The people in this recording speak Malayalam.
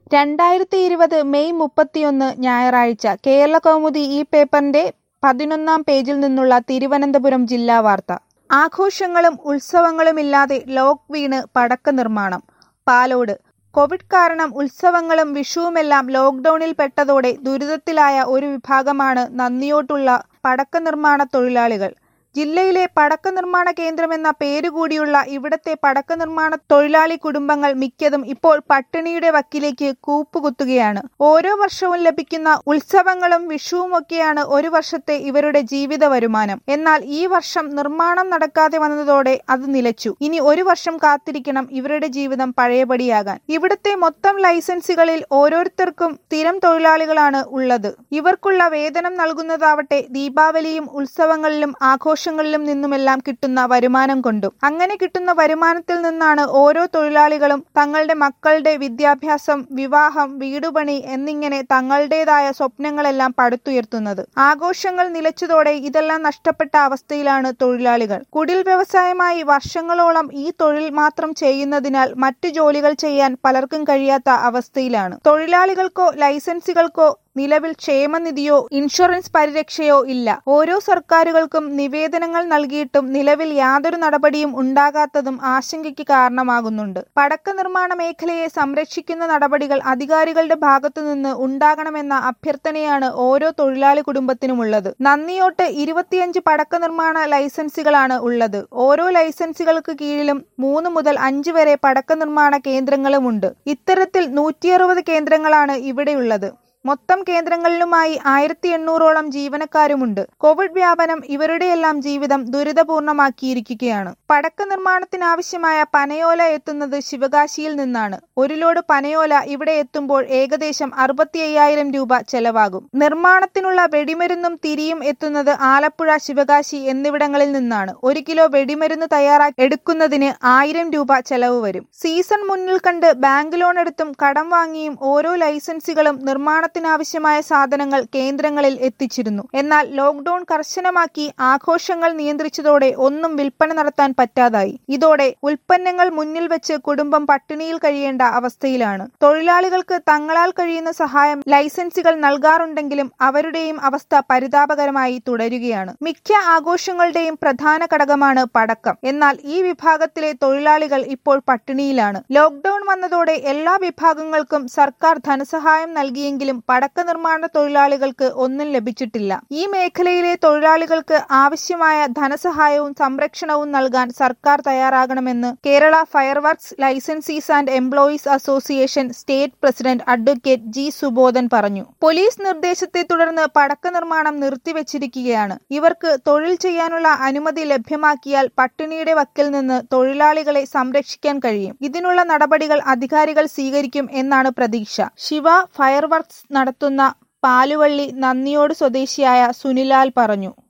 രണ്ടായിരത്തി ഇരുപത് മെയ് മുപ്പത്തിയൊന്ന് ഞായറാഴ്ച കേരളകൗമുദി ഈ പേപ്പറിന്റെ പതിനൊന്നാം പേജിൽ നിന്നുള്ള തിരുവനന്തപുരം ജില്ലാ വാർത്ത ആഘോഷങ്ങളും ഉത്സവങ്ങളുമില്ലാതെ ലോക്ക് വീണ് പടക്ക നിർമ്മാണം പാലോട് കോവിഡ് കാരണം ഉത്സവങ്ങളും വിഷുവുമെല്ലാം ലോക്ഡൌണിൽ പെട്ടതോടെ ദുരിതത്തിലായ ഒരു വിഭാഗമാണ് നന്ദിയോട്ടുള്ള പടക്ക നിർമ്മാണ തൊഴിലാളികൾ ജില്ലയിലെ പടക്ക നിർമ്മാണ കേന്ദ്രമെന്ന പേരുകൂടിയുള്ള ഇവിടത്തെ പടക്ക നിർമ്മാണ തൊഴിലാളി കുടുംബങ്ങൾ മിക്കതും ഇപ്പോൾ പട്ടിണിയുടെ വക്കിലേക്ക് കൂപ്പുകുത്തുകയാണ് ഓരോ വർഷവും ലഭിക്കുന്ന ഉത്സവങ്ങളും വിഷുവുമൊക്കെയാണ് ഒരു വർഷത്തെ ഇവരുടെ ജീവിത വരുമാനം എന്നാൽ ഈ വർഷം നിർമ്മാണം നടക്കാതെ വന്നതോടെ അത് നിലച്ചു ഇനി ഒരു വർഷം കാത്തിരിക്കണം ഇവരുടെ ജീവിതം പഴയപടിയാകാൻ ഇവിടുത്തെ മൊത്തം ലൈസൻസുകളിൽ ഓരോരുത്തർക്കും സ്ഥിരം തൊഴിലാളികളാണ് ഉള്ളത് ഇവർക്കുള്ള വേതനം നൽകുന്നതാവട്ടെ ദീപാവലിയും ഉത്സവങ്ങളിലും ആഘോഷ ആഘോഷങ്ങളിലും നിന്നുമെല്ലാം കിട്ടുന്ന വരുമാനം കൊണ്ടും അങ്ങനെ കിട്ടുന്ന വരുമാനത്തിൽ നിന്നാണ് ഓരോ തൊഴിലാളികളും തങ്ങളുടെ മക്കളുടെ വിദ്യാഭ്യാസം വിവാഹം വീടുപണി എന്നിങ്ങനെ തങ്ങളുടേതായ സ്വപ്നങ്ങളെല്ലാം പടുത്തുയർത്തുന്നത് ആഘോഷങ്ങൾ നിലച്ചതോടെ ഇതെല്ലാം നഷ്ടപ്പെട്ട അവസ്ഥയിലാണ് തൊഴിലാളികൾ കുടിൽ വ്യവസായമായി വർഷങ്ങളോളം ഈ തൊഴിൽ മാത്രം ചെയ്യുന്നതിനാൽ മറ്റു ജോലികൾ ചെയ്യാൻ പലർക്കും കഴിയാത്ത അവസ്ഥയിലാണ് തൊഴിലാളികൾക്കോ ലൈസൻസുകൾക്കോ നിലവിൽ ക്ഷേമനിധിയോ ഇൻഷുറൻസ് പരിരക്ഷയോ ഇല്ല ഓരോ സർക്കാരുകൾക്കും നിവേദനങ്ങൾ നൽകിയിട്ടും നിലവിൽ യാതൊരു നടപടിയും ഉണ്ടാകാത്തതും ആശങ്കയ്ക്ക് കാരണമാകുന്നുണ്ട് പടക്ക നിർമ്മാണ മേഖലയെ സംരക്ഷിക്കുന്ന നടപടികൾ അധികാരികളുടെ ഭാഗത്തുനിന്ന് ഉണ്ടാകണമെന്ന അഭ്യർത്ഥനയാണ് ഓരോ തൊഴിലാളി കുടുംബത്തിനുമുള്ളത് നന്ദിയോട്ട് ഇരുപത്തിയഞ്ച് പടക്ക നിർമ്മാണ ലൈസൻസുകളാണ് ഉള്ളത് ഓരോ ലൈസൻസുകൾക്ക് കീഴിലും മൂന്ന് മുതൽ അഞ്ച് വരെ പടക്ക നിർമ്മാണ കേന്ദ്രങ്ങളുമുണ്ട് ഇത്തരത്തിൽ നൂറ്റിയറുപത് കേന്ദ്രങ്ങളാണ് ഇവിടെയുള്ളത് മൊത്തം കേന്ദ്രങ്ങളിലുമായി ആയിരത്തി എണ്ണൂറോളം ജീവനക്കാരുമുണ്ട് കോവിഡ് വ്യാപനം ഇവരുടെയെല്ലാം ജീവിതം ദുരിതപൂർണമാക്കിയിരിക്കുകയാണ് പടക്ക നിർമ്മാണത്തിനാവശ്യമായ പനയോല എത്തുന്നത് ശിവകാശിയിൽ നിന്നാണ് ഒരു ലോഡ് പനയോല ഇവിടെ എത്തുമ്പോൾ ഏകദേശം അറുപത്തി അയ്യായിരം രൂപ ചെലവാകും നിർമ്മാണത്തിനുള്ള വെടിമരുന്നും തിരിയും എത്തുന്നത് ആലപ്പുഴ ശിവകാശി എന്നിവിടങ്ങളിൽ നിന്നാണ് ഒരു കിലോ വെടിമരുന്ന് തയ്യാറാക്കി എടുക്കുന്നതിന് ആയിരം രൂപ ചെലവ് വരും സീസൺ മുന്നിൽ കണ്ട് ബാങ്ക് ലോൺ എടുത്തും കടം വാങ്ങിയും ഓരോ ലൈസൻസുകളും നിർമ്മാണ നിർമ്മാണത്തിനാവശ്യമായ സാധനങ്ങൾ കേന്ദ്രങ്ങളിൽ എത്തിച്ചിരുന്നു എന്നാൽ ലോക്ഡൌൺ കർശനമാക്കി ആഘോഷങ്ങൾ നിയന്ത്രിച്ചതോടെ ഒന്നും വിൽപ്പന നടത്താൻ പറ്റാതായി ഇതോടെ ഉൽപ്പന്നങ്ങൾ മുന്നിൽ വെച്ച് കുടുംബം പട്ടിണിയിൽ കഴിയേണ്ട അവസ്ഥയിലാണ് തൊഴിലാളികൾക്ക് തങ്ങളാൽ കഴിയുന്ന സഹായം ലൈസൻസുകൾ നൽകാറുണ്ടെങ്കിലും അവരുടെയും അവസ്ഥ പരിതാപകരമായി തുടരുകയാണ് മിക്ക ആഘോഷങ്ങളുടെയും പ്രധാന ഘടകമാണ് പടക്കം എന്നാൽ ഈ വിഭാഗത്തിലെ തൊഴിലാളികൾ ഇപ്പോൾ പട്ടിണിയിലാണ് ലോക്ഡൌൺ വന്നതോടെ എല്ലാ വിഭാഗങ്ങൾക്കും സർക്കാർ ധനസഹായം നൽകിയെങ്കിലും പടക്ക നിർമ്മാണ തൊഴിലാളികൾക്ക് ഒന്നും ലഭിച്ചിട്ടില്ല ഈ മേഖലയിലെ തൊഴിലാളികൾക്ക് ആവശ്യമായ ധനസഹായവും സംരക്ഷണവും നൽകാൻ സർക്കാർ തയ്യാറാകണമെന്ന് Kerala fire works licensees and employees association state president advocate G Subodhan പറഞ്ഞു പോലീസ് നിർദ്ദേശത്തെ തുടർന്ന് പടക്ക നിർമ്മാണം നിർത്തിവച്ചിരിക്കുകയാണ് ഇവർക്ക് തൊഴിൽ ചെയ്യാനുള്ള അനുമതി ലഭ്യമാക്കിയാൽ പട്ടിണിയുടെ വക്കിൽ നിന്ന് തൊഴിലാളികളെ സംരക്ഷിക്കാൻ കഴിയും ഇതിനുള്ള നടപടികൾ അധികാരികൾ സ്വീകരിക്കും എന്നാണ് പ്രതീക്ഷ ശിവ ഫയർ വർക്സ് നടത്തുന്ന പാലുവള്ളി നന്ദിയോട് സ്വദേശിയായ സുനിലാൽ പറഞ്ഞു